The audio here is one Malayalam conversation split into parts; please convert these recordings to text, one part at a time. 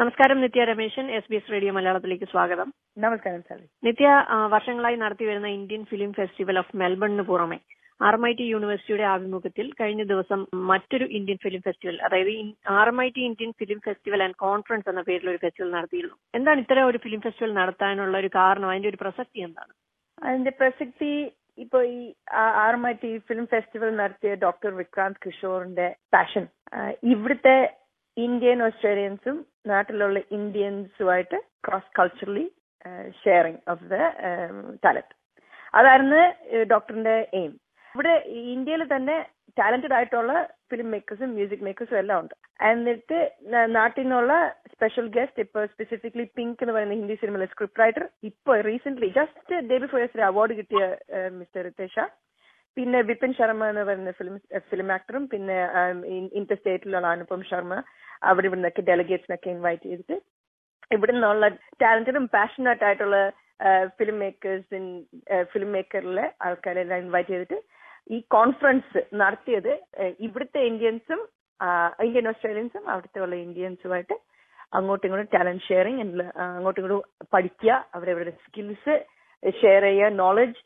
നമസ്കാരം Nithya Rameshan S B S radio മലയാളത്തിലേക്ക് സ്വാഗതം നമസ്കാരം സാറി നിത്യ ആ, വർഷങ്ങളായി നടത്തിവരുന്ന ഇന്ത്യൻ ഫിലിം ഫെസ്റ്റിവൽ ഓഫ് മെൽബണിന് പുറമെ ആർ എം ഐ ടി യൂണിവേഴ്സിറ്റിയുടെ ആഭിമുഖ്യത്തിൽ കഴിഞ്ഞ ദിവസം മറ്റൊരു ഇന്ത്യൻ ഫിലിം ഫെസ്റ്റിവൽ അതായത് R M I T Indian film festival and conference എന്ന പേരിൽ ഒരു ഫെസ്റ്റിവൽ നടത്തിയിരുന്നു എന്താണ് ഇത്തരം ഒരു ഫിലിം ഫെസ്റ്റിവൽ നടത്താനുള്ള ഒരു കാരണം അതിന്റെ ഒരു പ്രസക്തി എന്താണ് അതിന്റെ പ്രസക്തി ഇപ്പൊ ഈ R M I T film festival നടത്തിയ ഡോക്ടർ വിക്രാന്ത് കിഷോറിന്റെ പാഷൻ ഇവിടുത്തെ ഇന്ത്യൻ ഓസ്ട്രേലിയൻസും നാട്ടിലുള്ള ഇന്ത്യൻസുമായിട്ട് cross culturally sharing of the talent അതായിരുന്നു ഡോക്ടറിന്റെ എയിം ഇവിടെ ഇന്ത്യയിൽ തന്നെ ടാലന്റഡ് ആയിട്ടുള്ള ഫിലിം മേക്കേഴ്സും മ്യൂസിക് മേക്കേഴ്സും എല്ലാം ഉണ്ട് എന്നിട്ട് ന- നാട്ടിൽ നിന്നുള്ള സ്പെഷ്യൽ ഗസ്റ്റ് ഇപ്പൊ സ്പെസിഫിക്കലി പിങ്ക് എന്ന് പറയുന്ന ഹിന്ദി സിനിമയിലെ സ്ക്രിപ്റ്റ് റൈറ്റർ ഇപ്പൊ recent just day before yester award കിട്ടിയ മിസ്റ്റർ റിതേഷ പിന്നെ വിപിൻ ശർമ്മ എന്ന് പറയുന്ന ഫിലിം ഫിലിം ആക്ടറും പിന്നെ ഇന്റർ സ്റ്റേറ്റിലുള്ള അനുപം ശർമ്മ അവിടെ ഇവിടെ നിന്നൊക്കെ ഡെലിഗേറ്റ്സിനൊക്കെ ഇൻവൈറ്റ് ചെയ്തിട്ട് ഇവിടെ നിന്നുള്ള ടാലന്റഡും പാഷനറ്റ് ആയിട്ടുള്ള ഫിലിം മേക്കേഴ്സ് ഫിലിം മേക്കറിലെ ആൾക്കാരെല്ലാം ഇൻവൈറ്റ് ചെയ്തിട്ട് ഈ കോൺഫറൻസ് നടത്തിയത് ഏഹ് ഇവിടുത്തെ ഇന്ത്യൻസും ഇന്ത്യൻ ഓസ്ട്രേലിയൻസും അവിടുത്തെ ഉള്ള ഇന്ത്യൻസുമായിട്ട് അങ്ങോട്ടും ഇങ്ങോട്ടും ടാലന്റ് ഷെയറിങ് അങ്ങോട്ടും ഇങ്ങോട്ടും പഠിക്കുക അവരവരുടെ സ്കിൽസ് ഷെയർ ചെയ്യുക നോളജ്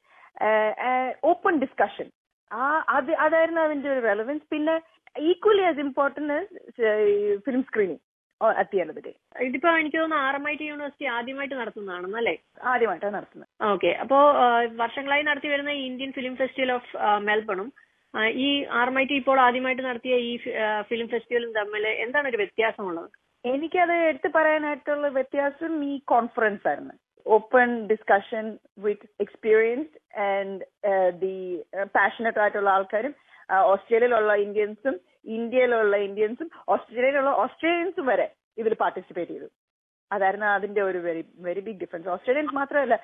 ഓപ്പൺ ഡിസ്കഷൻ ആ അത് അതായിരുന്നു അതിന്റെ ഒരു റെലവൻസ് പിന്നെ equally as important film screening at the end of the day ഇതിപ്പോ എനിക്ക് തോന്നുന്നു R M I T university ആദ്യമായിട്ട് നടത്തുന്നതാണെന്നല്ലേ ആദ്യമായിട്ടാണ് നടത്തുന്നത് ഓക്കെ അപ്പോ ആ, വർഷങ്ങളായി നടത്തി വരുന്ന ഈ ഇന്ത്യൻ ഫിലിം ഫെസ്റ്റിവൽ ഓഫ് ആ, മെൽബണും ആ, ഈ ആർ എം ഐ ടി ഇപ്പോൾ ആദ്യമായിട്ട് നടത്തിയ ഈ ഫി- ആ, ഫിലിം ഫെസ്റ്റിവലും തമ്മിൽ എന്താണ് ഒരു വ്യത്യാസമുള്ളത് എനിക്കത് എടുത്തു പറയാനായിട്ടുള്ള വ്യത്യാസം ഈ കോൺഫറൻസ് ആയിരുന്നു open discussion with experienced and the passionate ആയിട്ടുള്ള ആൾക്കാരും ആ, ഓസ്ട്രേലിയയിലുള്ള ഇന്ത്യൻസും ഇന്ത്യയിലുള്ള ഇന്ത്യൻസും ഓസ്ട്രേലിയയിലുള്ള ഓസ്ട്രേലിയൻസും വരെ ഇതിൽ പാർട്ടിസിപ്പേറ്റ് ചെയ്തു അതായിരുന്നു അതിന്റെ ഒരു very very big difference Australians മാത്രമല്ല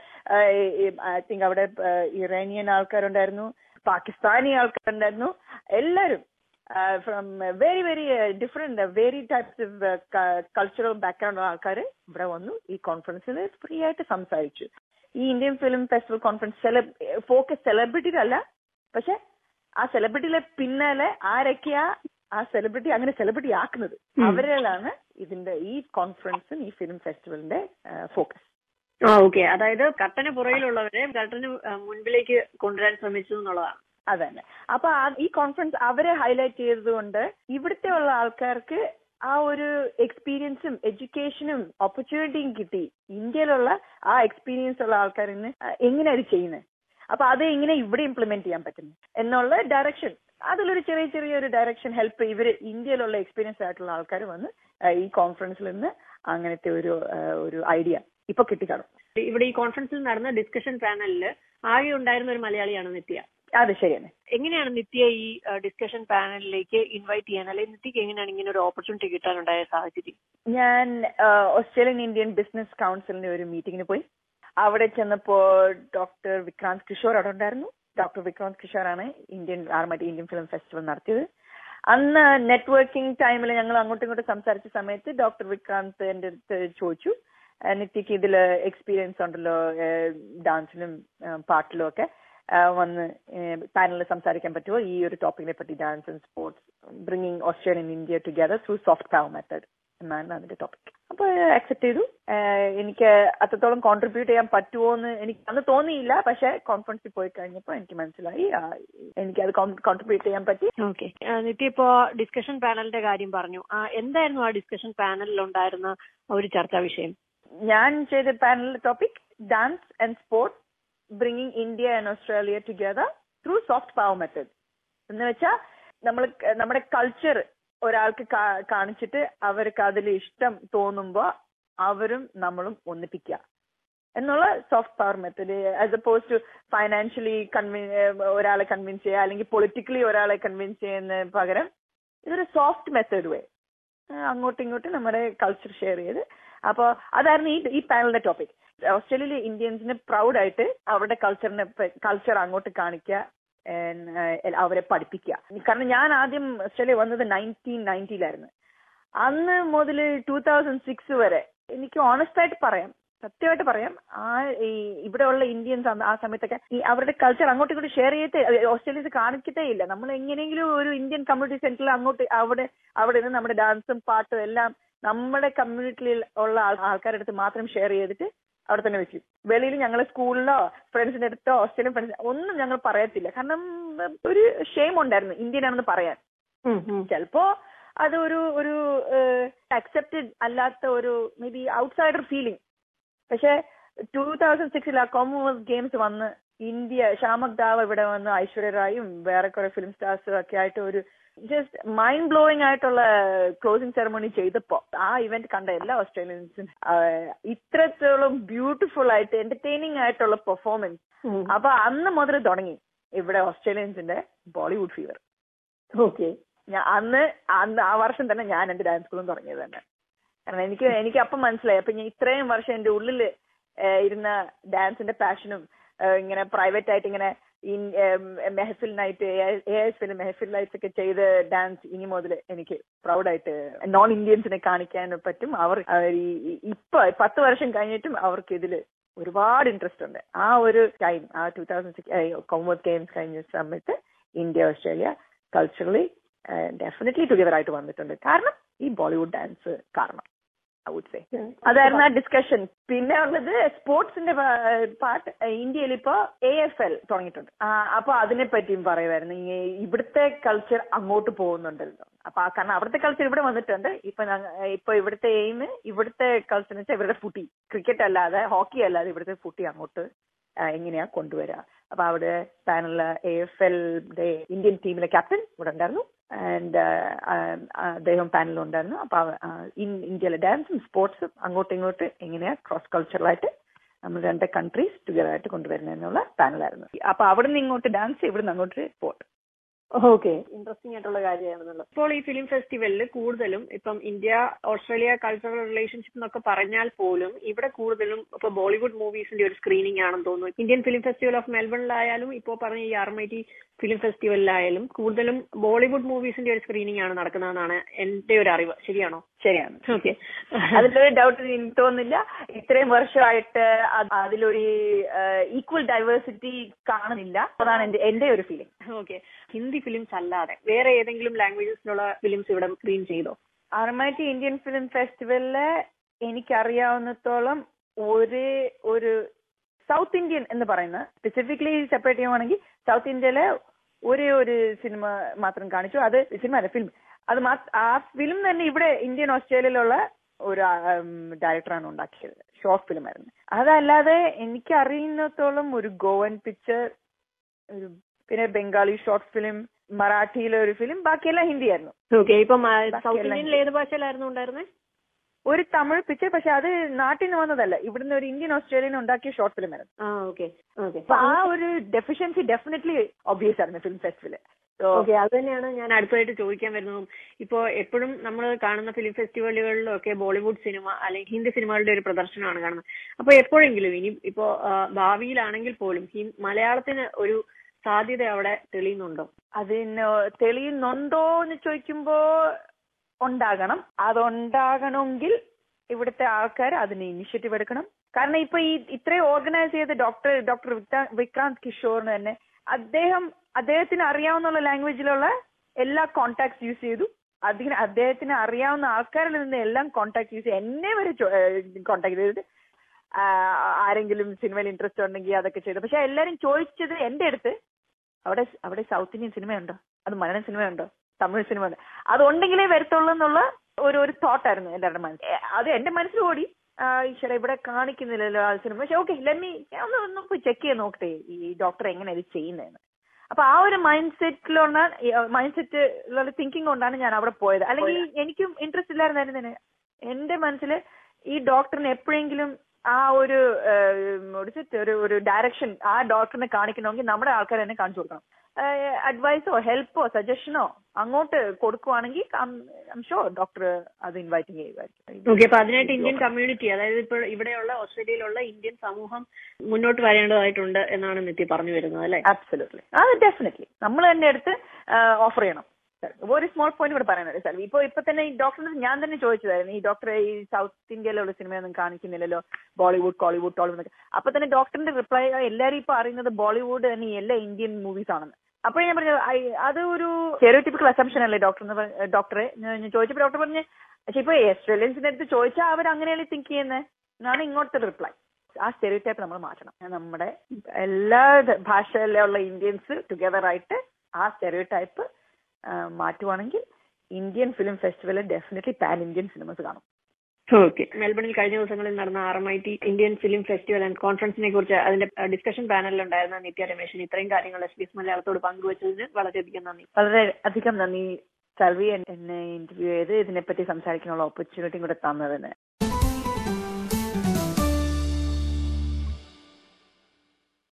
ഐ തിങ്ക് അവിടെ ഇറാനിയൻ ആൾക്കാരുണ്ടായിരുന്നു പാകിസ്ഥാനി ആൾക്കാരുണ്ടായിരുന്നു എല്ലാവരും from very very different very types of cultural background ഉള്ള ആൾക്കാർ ഇവിടെ വന്നു ഈ കോൺഫറൻസിൽ ഫ്രീ ആയിട്ട് സംസാരിച്ചു ഈ Indian film festival conference focus സെലിബ്രിറ്റിയിലല്ല പക്ഷെ ആ സെലിബ്രിറ്റിയിലെ പിന്നാലെ ആരൊക്കെയാ ആ സെലിബ്രിറ്റി അങ്ങനെ സെലിബ്രിറ്റി ആക്കുന്നത് ഉം. അവരിലാണ് ഇതിന്റെ ഈ കോൺഫറൻസും ഈ ഫിലിം ഫെസ്റ്റിവലിന്റെ ഫോക്കസ് ആ ഓക്കെ അതായത് കട്ടന് പുറകിലുള്ളവരെ കട്ടന് ആ, മുൻപിലേക്ക് കൊണ്ടുവരാൻ ശ്രമിച്ചു എന്നുള്ളതാണ് അതന്നെ അപ്പൊ ആ- ഈ കോൺഫറൻസ് അവരെ ഹൈലൈറ്റ് ചെയ്തതുകൊണ്ട് ഇവിടുത്തെ ഉള്ള ആൾക്കാർക്ക് ആ ഒരു എക്സ്പീരിയൻസും എഡ്യൂക്കേഷനും ഓപ്പർച്യൂണിറ്റിയും കിട്ടി ഇന്ത്യയിലുള്ള ആ എക്സ്പീരിയൻസ് ഉള്ള ആൾക്കാരിന് എങ്ങനെ അത് ചെയ്യുന്നത് അപ്പൊ അത് എങ്ങനെ ഇവിടെ ഇംപ്ലിമെന്റ് ചെയ്യാൻ പറ്റുന്നു എന്നുള്ള ഡയറക്ഷൻ അതിലൊരു ചെറിയ ചെറിയ ഒരു ഡയറക്ഷൻ ഹെൽപ്പ് ഇവര് ഇന്ത്യയിലുള്ള എക്സ്പീരിയൻസ് ആയിട്ടുള്ള ആൾക്കാർ വന്ന് ആ, ഈ കോൺഫറൻസിൽ നിന്ന് അങ്ങനത്തെ ഒരു ആ, ഒരു ഐഡിയ ഇപ്പൊ കിട്ടിക്കാണും ഇവിടെ ഈ കോൺഫറൻസിൽ നടന്ന ഡിസ്കഷൻ പാനലിൽ ആകെ ഉണ്ടായിരുന്ന ഒരു മലയാളിയാണ് നിത്യ അത് ശരിയാണ് എങ്ങനെയാണ് നിത്യ ഈ ഡിസ്കഷൻ പാനലിലേക്ക് ഇൻവൈറ്റ് ചെയ്യാൻ അല്ലെങ്കിൽ നിത്യക്ക് എങ്ങനെയാണ് ഇങ്ങനെ ഒരു ഓപ്പർച്യൂണിറ്റി കിട്ടാനുണ്ടായ സാഹചര്യം ഞാൻ ആ, ഓസ്ട്രേലിയൻ ഇന്ത്യൻ ബിസിനസ് കൗൺസിലിന്റെ ഒരു മീറ്റിംഗിന് പോയി അവിടെ ചെന്നപ്പോ ഡോക്ടർ വിക്രാന്ത് കിഷോർ അവിടെ ഉണ്ടായിരുന്നു ഡോക്ടർ വിക്രാന്ത് കിഷോറാണ് ഇന്ത്യൻ ആർമറ്റി ഇന്ത്യൻ ഫിലിം ഫെസ്റ്റിവൽ നടത്തിയത് അന്ന് നെറ്റ്വർക്കിംഗ് ടൈമിൽ ഞങ്ങൾ അങ്ങോട്ടും ഇങ്ങോട്ടും സംസാരിച്ച സമയത്ത് ഡോക്ടർ വിക്രാന്ത് എന്റെ അടുത്ത് ചോദിച്ചു ആ, നിത്യക്ക് ഇതിൽ എക്സ്പീരിയൻസ് ഉണ്ടല്ലോ ഡാൻസിലും പാട്ടിലും ഒക്കെ ആ, വന്ന് പാനലിൽ സംസാരിക്കാൻ പറ്റുമോ ഈ ഒരു ടോപ്പിക്കിനെ പറ്റി dance and sports bringing Australian India together through soft power method എന്നാണ് അതിന്റെ ടോപ്പിക് അപ്പൊ അക്സെപ്റ്റ് ചെയ്തു ആഹ് എനിക്ക് അത്രത്തോളം കോൺട്രിബ്യൂട്ട് ചെയ്യാൻ പറ്റുമോ എന്ന് എനിക്ക് അന്ന് തോന്നിയില്ല പക്ഷെ കോൺഫറൻസിൽ പോയി കഴിഞ്ഞപ്പോൾ എനിക്ക് മനസ്സിലായി ആഹ് എനിക്ക് അത് കോൺട്രിബ്യൂട്ട് ചെയ്യാൻ പറ്റി ഓക്കെ നിത്യ ഇപ്പോ ഡിസ്കഷൻ പാനലിന്റെ കാര്യം പറഞ്ഞു ആ, എന്തായിരുന്നു ആ ഡിസ്കഷൻ പാനലിൽ ഉണ്ടായിരുന്ന ഒരു ചർച്ചാ വിഷയം ഞാൻ ചെയ്ത പാനലിന്റെ topic dance and sports bringing India and Australia together through soft power method എന്ന് വെച്ചാൽ നമ്മൾ നമ്മുടെ കൾച്ചർ ഒരാൾക്ക് കാ- കാണിച്ചിട്ട് അവർക്ക് അതിൽ ഇഷ്ടം തോന്നുമ്പോ അവരും നമ്മളും ഒന്നിപ്പിക്കുക എന്നുള്ള soft power method as opposed to financially convince ഒരാളെ കൺവിൻസ് ചെയ്യുക അല്ലെങ്കിൽ പൊളിറ്റിക്കലി ഒരാളെ കൺവിൻസ് ചെയ്യുന്ന പകരം ഇതൊരു സോഫ്റ്റ് മെത്തേഡ് വേ അങ്ങോട്ടും ഇങ്ങോട്ടും നമ്മുടെ കൾച്ചർ ഷെയർ ചെയ്ത് അപ്പോ അതായിരുന്നു ഈ ഈ പാനലിന്റെ ടോപ്പിക് ഓസ്ട്രേലിയയിലെ ഇന്ത്യൻസിന് പ്രൗഡ് ആയിട്ട് അവരുടെ കൾച്ചറിനെ കൾച്ചർ അങ്ങോട്ട് കാണിക്കുക and, uh, അവരെ പഠിപ്പിക്കുക കാരണം ഞാൻ ആദ്യം ഓസ്ട്രേലിയ വന്നത് നയൻറ്റീൻ നയൻറ്റിയിലായിരുന്നു അന്ന് മുതൽ ടൂ തൗസൻഡ് സിക്സ് വരെ എനിക്ക് ഓണസ്റ്റ് ആയിട്ട് പറയാം സത്യമായിട്ട് പറയാം ആ ഈ ഇവിടെയുള്ള ഇന്ത്യൻസ് ആ സമയത്തൊക്കെ ഈ അവരുടെ കൾച്ചർ അങ്ങോട്ടും ഇങ്ങോട്ടും ഷെയർ ചെയ്യത്തേ ഓസ്ട്രേലിയൻസ് കാണിക്കത്തേ ഇല്ല നമ്മൾ എങ്ങനെയെങ്കിലും ഒരു ഇന്ത്യൻ കമ്മ്യൂണിറ്റി സെന്ററിൽ അങ്ങോട്ട് അവിടെ അവിടെ നിന്ന് നമ്മുടെ ഡാൻസും പാട്ടും എല്ലാം നമ്മുടെ കമ്മ്യൂണിറ്റിയിൽ ഉള്ള ആൾ- ആൾക്കാരുടെ അടുത്ത് മാത്രം ഷെയർ ചെയ്തിട്ട് അവിടെ തന്നെ വെച്ചു വെളിയിൽ ഞങ്ങൾ സ്കൂളിലോ ഫ്രണ്ട്സിന്റെ അടുത്തോ ഓസ്ട്രേലിയൻ ഫ്രണ്ട്സ് ഒന്നും ഞങ്ങൾ പറയത്തില്ല കാരണം ഉം, ഒരു ഷെയിം ഉണ്ടായിരുന്നു ഇന്ത്യൻ ആണെന്ന് പറയാൻ ഉം, ഉം. ചിലപ്പോ അത് ഒരു ഒരു അക്സെപ്റ്റഡ് അല്ലാത്ത ഒരു മേ ബി ഔട്ട്സൈഡർ ഫീലിംഗ് പക്ഷെ ടൂ തൗസൻഡ് സിക്സിൽ ആ കോമൺവെൽത്ത് ഗെയിംസ് വന്ന് ഇന്ത്യ ഷാമക് ദാവ് ഇവിടെ വന്ന് ഐശ്വര്യ റായും വേറെ കുറെ ഫിലിം സ്റ്റാർസും ഒക്കെ ആയിട്ട് ഒരു ജസ്റ്റ് മൈൻഡ് ബ്ലോയിങ് ആയിട്ടുള്ള ക്ലോസിംഗ് സെറമണി ചെയ്തപ്പോ ആ ഇവന്റ് കണ്ട എല്ലാ ഓസ്ട്രേലിയൻസും ഇത്രത്തോളം ബ്യൂട്ടിഫുൾ ആയിട്ട് എന്റർടൈനിങ് ആയിട്ടുള്ള പെർഫോമൻസ് ഉം. അപ്പൊ അന്ന് മുതൽ തുടങ്ങി ഇവിടെ ഓസ്ട്രേലിയൻസിന്റെ ബോളിവുഡ് ഫീവർ ഓക്കെ ഞാൻ അന്ന് അന്ന് ആ വർഷം തന്നെ ഞാൻ എന്റെ ഡാൻസ് സ്കൂളും തുടങ്ങിയത് തന്നെ കാരണം എനിക്ക് എനിക്ക് അപ്പം മനസ്സിലായി അപ്പൊ ഞാൻ ഇത്രയും വർഷം എന്റെ ഉള്ളിൽ ഇരുന്ന ഡാൻസിന്റെ പാഷനും ഇങ്ങനെ പ്രൈവറ്റ് ആയിട്ട് ഇങ്ങനെ ഇൻ- um, mehfil night A S film mehfil nights ഒക്കെ ചെയ്ത് ഡാൻസ് ഇനി മുതൽ എനിക്ക് പ്രൗഡായിട്ട് നോൺ ഇന്ത്യൻസിനെ കാണിക്കാൻ പറ്റും അവർ അവർ ഈ- ഈ- ഇപ്പൊ പത്ത് വർഷം കഴിഞ്ഞിട്ടും അവർക്ക് ഇതില് ഒരുപാട് ഇൻട്രസ്റ്റ് ഉണ്ട് ആ ഒരു ടൈം ആ two thousand six Commonwealth games കഴിഞ്ഞ സമയത്ത് India Australia culturally definitely together ആയിട്ട് വന്നിട്ടുണ്ട് കാരണം ഈ ബോളിവുഡ് ഡാൻസ് കാരണം ഐ വുഡ് സേ അതായിരുന്നു ആ ഡിസ്കഷൻ പിന്നെ ഉള്ളത് സ്പോർട്സിന്റെ പാർട്ട് ഇന്ത്യയിൽ ഇപ്പോ എ എഫ് എൽ തുടങ്ങിയിട്ടുണ്ട് ആ, അപ്പൊ അതിനെ പറ്റിയും പറയുമായിരുന്നു ഈ ഇവിടുത്തെ കൾച്ചർ അങ്ങോട്ട് പോകുന്നുണ്ടല്ലോ അപ്പൊ ആ- കാരണം അവിടുത്തെ കൾച്ചർ ഇവിടെ വന്നിട്ടുണ്ട് ഇപ്പൊ ഞങ്ങ- ഇപ്പൊ ഇവിടുത്തെ എയിം ഇവിടുത്തെ കൾച്ചർ എന്ന് വെച്ചാൽ ഇവരുടെ ഫുട്ടി ക്രിക്കറ്റ് അല്ലാതെ ഹോക്കി അല്ലാതെ ഇവിടുത്തെ ഫുട്ടി അങ്ങോട്ട് ആ, എങ്ങനെയാ കൊണ്ടുവരിക അപ്പൊ അവിടെ പാനലില് എ എഫ് എല്ലിന്റെ ഇന്ത്യൻ ടീമിലെ ക്യാപ്റ്റൻ ഇവിടെ ഉണ്ടായിരുന്നു ആൻഡ് അദ്ദേഹം പാനലിൽ ഉണ്ടായിരുന്നു അപ്പൊ അവ- ആ, ഇൻ- ഇന്ത്യയിലെ ഡാൻസും സ്പോർട്സും അങ്ങോട്ടും ഇങ്ങോട്ട് എങ്ങനെയാ ക്രോസ് കൾച്ചറലായിട്ട് നമ്മൾ രണ്ട് കൺട്രീസ് ടുഗദർ ആയിട്ട് കൊണ്ടുവരുന്നതിനുള്ള പാനലായിരുന്നു അപ്പൊ അവിടെ നിന്ന് ഇങ്ങോട്ട് ഡാൻസ് ഇവിടുന്ന് അങ്ങോട്ട് സ്പോർട്ട് ഓക്കെ ഇൻട്രസ്റ്റിംഗ് ആയിട്ടുള്ള കാര്യമാണെന്നുള്ളത് ഇപ്പോൾ ഈ ഫിലിം ഫെസ്റ്റിവലിൽ കൂടുതലും ഇപ്പം ഇന്ത്യ ഓസ്ട്രേലിയ കൾച്ചറൽ റിലേഷൻഷിപ്പ് എന്നൊക്കെ പറഞ്ഞാൽ പോലും ഇവിടെ കൂടുതലും ഇപ്പൊ ബോളിവുഡ് മൂവീസിന്റെ ഒരു സ്ക്രീനിങ് ആണെന്ന് തോന്നുന്നു ഇന്ത്യൻ ഫിലിം ഫെസ്റ്റിവൽ ഓഫ് മെൽബണിലായാലും ഇപ്പോൾ പറഞ്ഞ ഈ ആർമൈറ്റി ഫിലിം ഫെസ്റ്റിവലിലായാലും കൂടുതലും ബോളിവുഡ് മൂവീസിന്റെ ഒരു സ്ക്രീനിങ് ആണ് നടക്കുന്നതെന്നാണ് എന്റെ ഒരു അറിവ് ശരിയാണോ ശരിയാണ് ഓക്കെ അതിലൊരു ഡൗട്ട് എനിക്ക് തോന്നുന്നില്ല ഇത്രയും വർഷമായിട്ട് അത് അതിലൊരു ഈക്വൽ ഡൈവേഴ്സിറ്റി കാണുന്നില്ല അതാണ് എന്റെ എന്റെ ഒരു ഫീലിംഗ് ഓക്കെ ഹിന്ദി ഫിലിംസ് അല്ലാതെ വേറെ ഏതെങ്കിലും ലാംഗ്വേജസിലുള്ള ഫിലിംസ് ഇവിടെ സ്ക്രീൻ ചെയ്തോ ആർമൈറ്റി ഇന്ത്യൻ ഫിലിം ഫെസ്റ്റിവലില് എനിക്കറിയാവുന്നിടത്തോളം ഒരേ ഒരു സൗത്ത് ഇന്ത്യൻ എന്ന് പറയുന്ന സ്പെസിഫിക്കലി സെപ്പറേറ്റ് ചെയ്യുവാണെങ്കിൽ സൗത്ത് ഇന്ത്യയിലെ ഒരേ ഒരു സിനിമ മാത്രം കാണിച്ചു അത് സിനിമ അല്ല ഫിലിം അത് മാ- ആ ഫിലിം തന്നെ ഇവിടെ ഇന്ത്യൻ ഓസ്ട്രേലിയയിലുള്ള ഒരു ഡയറക്ടറാണ് ഉണ്ടാക്കിയത് ഷോർട്ട് ഫിലിം ആയിരുന്നു അതല്ലാതെ എനിക്ക് അറിയുന്നിടത്തോളം ഒരു ഗോവൻ പിക്ചർ ഒരു പിന്നെ ബംഗാളി ഷോർട്ട് ഫിലിം മറാഠിയിലെ ഒരു ഫിലിം ബാക്കിയെല്ലാം ഹിന്ദി ആയിരുന്നു ഓക്കെ ഇപ്പം ആ, ബാക്കിയെല്ലാം സൗത്ത് ഇന്ത്യനിൽ ഏത് ഭാഷയിലായിരുന്നു ഉണ്ടായിരുന്നത് ഒരു തമിഴ് പിക്ചർ പക്ഷെ അത് നാട്ടിൽ നിന്ന് വന്നതല്ല ഇവിടുന്ന് ഒരു ഇന്ത്യൻ ഓസ്ട്രേലിയൻ ഉണ്ടാക്കിയ ഷോർട്ട് ഫിലിം ആയിരുന്നു ആ ഓക്കെ ഓക്കെ അപ്പൊ ആ ഒരു ഡെഫിഷ്യൻസി ഡെഫിനറ്റ്ലി ഒബ്വിയസ് ആയിരുന്നു ഫിലിം ഫെസ്റ്റിവല് ഓക്കെ അത് തന്നെയാണ് ഞാൻ അടുത്തതായിട്ട് ചോദിക്കാൻ വരുന്നതും ഇപ്പോ എപ്പോഴും നമ്മൾ കാണുന്ന ഫിലിം ഫെസ്റ്റിവലുകളിലും ഒക്കെ ബോളിവുഡ് സിനിമ അല്ലെങ്കിൽ ഹിന്ദി സിനിമകളുടെ ഒരു പ്രദർശനമാണ് കാണുന്നത് അപ്പൊ എപ്പോഴെങ്കിലും ഇനി ഇപ്പോ ആ, ഭാവിയിലാണെങ്കിൽ പോലും ഹി- മലയാളത്തിന് ഒരു സാധ്യത അവിടെ തെളിയുന്നുണ്ടോ അതിന് തെളിയുന്നുണ്ടോ എന്ന് ചോദിക്കുമ്പോ ഉണ്ടാകണം അതുണ്ടാകണമെങ്കിൽ ഇവിടുത്തെ ആൾക്കാർ അതിന് ഇനിഷ്യേറ്റീവ് എടുക്കണം കാരണം ഇപ്പൊ ഈ ഇത്രയും ഓർഗനൈസ് ചെയ്ത ഡോക്ടർ ഡോക്ടർ വിക്രാന്ത് കിഷോറിന് തന്നെ അദ്ദേഹം അദ്ദേഹത്തിന് അറിയാവുന്ന ലാംഗ്വേജിലുള്ള എല്ലാ കോണ്ടാക്ട്സ് യൂസ് ചെയ്തു അതിന് അദ്ദേഹത്തിന് അറിയാവുന്ന ആൾക്കാരിൽ നിന്ന് എല്ലാം കോണ്ടാക്ട് യൂസ് ചെയ്തു എന്നെ വരെ കോണ്ടാക്ട് ചെയ്തിട്ട് ആ, ആരെങ്കിലും സിനിമയിൽ ഇൻട്രസ്റ്റ് ഉണ്ടെങ്കിൽ അതൊക്കെ ചെയ്തു പക്ഷെ എല്ലാരും ചോദിച്ചത് എന്റെ അടുത്ത് അവിടെ അവിടെ സൗത്ത് ഇന്ത്യൻ സിനിമയുണ്ടോ അത് മലയാളം സിനിമയുണ്ടോ തമിഴ് സിനിമ ഉണ്ടോ അത് ഉണ്ടെങ്കിലേ വരത്തുള്ളൂ എന്നുള്ള ഒരു ഒരു തോട്ടായിരുന്നു എല്ലാവരുടെ മനസ്സിൽ ഏ, അത് എന്റെ മനസ്സിൽ കൂടി ഈശ്വര ഇവിടെ കാണിക്കുന്നില്ലല്ലോ ആ സിനിമ പക്ഷെ ഓക്കെ ലെമ്മി ഒന്ന് ഒന്ന് പോയി ചെക്ക് ചെയ്ത് നോക്കട്ടെ ഈ ഡോക്ടർ എങ്ങനെ ഇത് ചെയ്യുന്നതെന്ന് അപ്പൊ ആ ഒരു മൈൻഡ് സെറ്റിലുള്ള മൈൻഡ് സെറ്റിലുള്ള തിങ്കിങ് കൊണ്ടാണ് ഞാൻ അവിടെ പോയത് അല്ലെങ്കിൽ എനിക്കും ഇൻട്രസ്റ്റ് ഇല്ലായിരുന്നതിന് എന്റെ മനസ്സിൽ ഈ ഡോക്ടറിന് എപ്പോഴെങ്കിലും ആ ഒരു ഏഹ്, ഒരു set, ഒരു ഒരു ഡയറക്ഷൻ ആ ഡോക്ടറിനെ കാണിക്കണമെങ്കിൽ നമ്മുടെ ആൾക്കാർ തന്നെ കാണിച്ചു കൊടുക്കണം അഡ്വൈസോ ഹെൽപ്പോ സജഷനോ അങ്ങോട്ട് കൊടുക്കുവാണെങ്കിൽ ഷോ ഡോക്ടർ അത് ഇൻവൈറ്റിംഗ് ചെയ്യുമായിരിക്കും ഓക്കെ അപ്പൊ അതിനായിട്ട് ഇന്ത്യൻ കമ്മ്യൂണിറ്റി അതായത് ഇപ്പോൾ ഇവിടെയുള്ള ഓസ്ട്രേലിയയിലുള്ള ഇന്ത്യൻ സമൂഹം മുന്നോട്ട് വരേണ്ടതായിട്ടുണ്ട് എന്നാണ് നിത്യ പറഞ്ഞു വരുന്നത് അല്ലെ അബ്സല്യൂട്ട്ലി അത് ഡെഫിനറ്റ്ലി നമ്മൾ തന്നെ എടുത്ത് ഓഫർ ചെയ്യണം ഒരു സ്മോൾ പോയിന്റ് കൂടെ പറയാനുണ്ട് സാർ ഇപ്പൊ ഇപ്പൊ തന്നെ ഈ ഡോക്ടറിന് ഞാൻ തന്നെ ചോദിച്ചതായിരുന്നു ഈ ഡോക്ടറെ ഈ സൗത്ത് ഇന്ത്യയിലുള്ള സിനിമയൊന്നും കാണിക്കുന്നില്ലല്ലോ ബോളിവുഡ് കോളിവുഡ് ടോളിവുഡ് എന്നൊക്കെ അപ്പൊ തന്നെ ഡോക്ടറിന്റെ റിപ്ലൈ എല്ലാരും ഇപ്പൊ അറിയുന്നത് ബോളിവുഡ് തന്നെ എല്ലാ ഇന്ത്യൻ മൂവീസ് ആണെന്ന് അപ്പോഴേ ഞാൻ പറഞ്ഞു ഐ- അത് ഒരു സ്റ്റെറിയോടിപ്പിക്കൽ അസംഷൻ അല്ലേ ഡോക്ടർ ഡോക്ടറെ ഞാൻ ചോദിച്ചപ്പോൾ ഡോക്ടർ പറഞ്ഞ് പക്ഷെ ഇപ്പൊ ഓസ്ട്രേലിയൻസിന്റെ അടുത്ത് ചോദിച്ചാൽ അവർ അങ്ങനെയല്ലേ തിങ്ക് ചെയ്യുന്നത് എന്നാണ് ഇങ്ങോട്ടത്തെ റിപ്ലൈ ആ സ്റ്റെറിയോ ടൈപ്പ് നമ്മൾ മാറ്റണം നമ്മുടെ എല്ലാ ധ- ഭാഷയിലുള്ള ഇന്ത്യൻസ് ടുഗദർ ആയിട്ട് ആ സ്റ്റെറിയോ ടൈപ്പ് മാറ്റുവാണെങ്കിൽ ഇന്ത്യൻ ഫിലിം ഫെസ്റ്റിവലിൽ definitely pan Indian cinemas okay ഓക്കെ മെൽബണിൽ കഴിഞ്ഞ ദിവസങ്ങളിൽ നടന്ന R M I T Indian film festival and കോൺഫറൻസിനെ കുറിച്ച് അതിന്റെ ഡിസ്കഷൻ പാനലിൽ ഉണ്ടായിരുന്ന നിത്യ രമേശൻ ഇത്രയും കാര്യങ്ങൾ എസ് ബി എസ് മലയാളത്തോട് പങ്കുവച്ചതിന് വളരെയധികം നന്ദി വളരെ അധികം നന്ദി സൽവി എന്നെ ഇന്റർവ്യൂ ചെയ്ത് ഇതിനെപ്പറ്റി സംസാരിക്കാനുള്ള ഓപ്പർച്യൂണിറ്റിയും കൂടെ തന്നതിന്